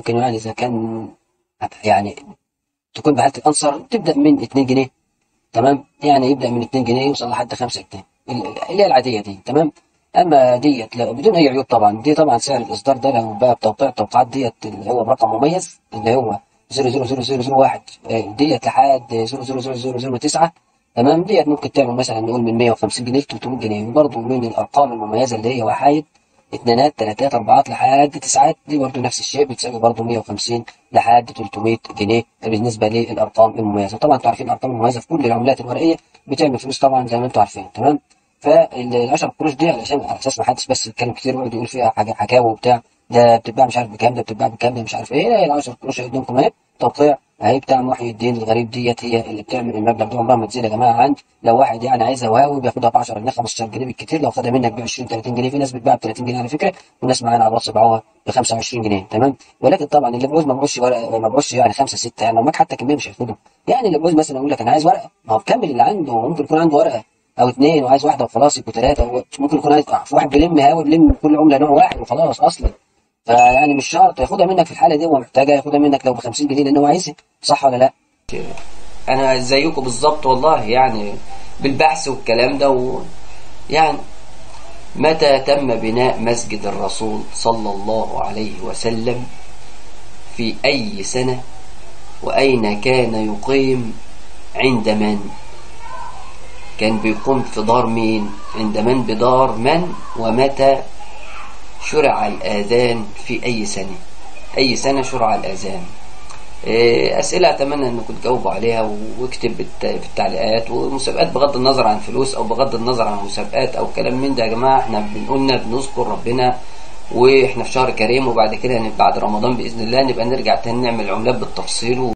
ممكن يعني إذا كان يعني تكون بحالة الأنصر تبدأ من 2 جنيه تمام يعني يبدأ من 2 جنيه يوصل لحد 5 جنيه اللي هي العادية دي تمام أما ديت لا بدون أي عيوب طبعا دي طبعا سعر الإصدار ده لو بقى بتوقيع التوقيعات ديت اللي هو برقم مميز اللي هو 00001 ديت لحد 00009 تمام ديت ممكن تعمل مثلا نقول من 150 جنيه ل 300 جنيه وبرضه من الأرقام المميزة اللي هي وحايد اتنينات تلاتات أربعات لحد تسعات دي برضه نفس الشيء بتساوي برضه 150 لحد 300 جنيه بالنسبة للأرقام المميزة طبعا انتوا عارفين الأرقام المميزة في كل العملات الورقية بتعمل فلوس طبعا زي ما انتوا عارفين تمام فال 10 قروش دي علشان على اساس ما حدش بس يتكلم كتير ويقعد يقول فيها حاجه حكاوي وبتاع ده بتتباع مش عارف بكام ده بتتباع بكام ده مش عارف ايه لا ال 10 قروش اللي قدامكم اهي توقيع اهي بتاع محي الدين الغريب ديت هي اللي بتعمل المبلغ ده عمرها ما تزيد يا جماعه عن لو واحد يعني عايزها وهاوي بياخدها ب 10 جنيه 15 جنيه بالكتير لو خدها منك ب 20 30 جنيه في ناس بتباع ب 30 جنيه على فكره وناس معانا على الواتس باعوها ب 25 جنيه تمام ولكن طبعا اللي بيعوز ما بيعوزش ورقه ما بيعوزش يعني 5 6 يعني لو معاك حتى كميه مش هياخدهم يعني اللي بيعوز مثلا يقول لك انا عايز ورقه ما هو بكمل اللي عنده ممكن يكون عنده ورقه او اثنين وعايز واحده وخلاص يبقوا ثلاثه ممكن يكون عايز في واحد بيلم هاوي بيلم كل عمله نوع واحد وخلاص اصلا فيعني مش شرط ياخدها منك في الحاله دي هو محتاجها ياخدها منك لو ب 50 جنيه لان هو عايزها صح ولا لا؟ انا زيكم بالظبط والله يعني بالبحث والكلام ده و... يعني متى تم بناء مسجد الرسول صلى الله عليه وسلم في أي سنة وأين كان يقيم عند من كان بيقوم في دار مين عند من بدار من ومتى شرع الآذان في أي سنة أي سنة شرع الآذان أسئلة أتمنى أنكم تجاوبوا عليها واكتب في التعليقات ومسابقات بغض النظر عن فلوس أو بغض النظر عن مسابقات أو كلام من ده يا جماعة احنا بنقولنا بنذكر ربنا واحنا في شهر كريم وبعد كده بعد رمضان بإذن الله نبقى نرجع تاني نعمل عملات بالتفصيل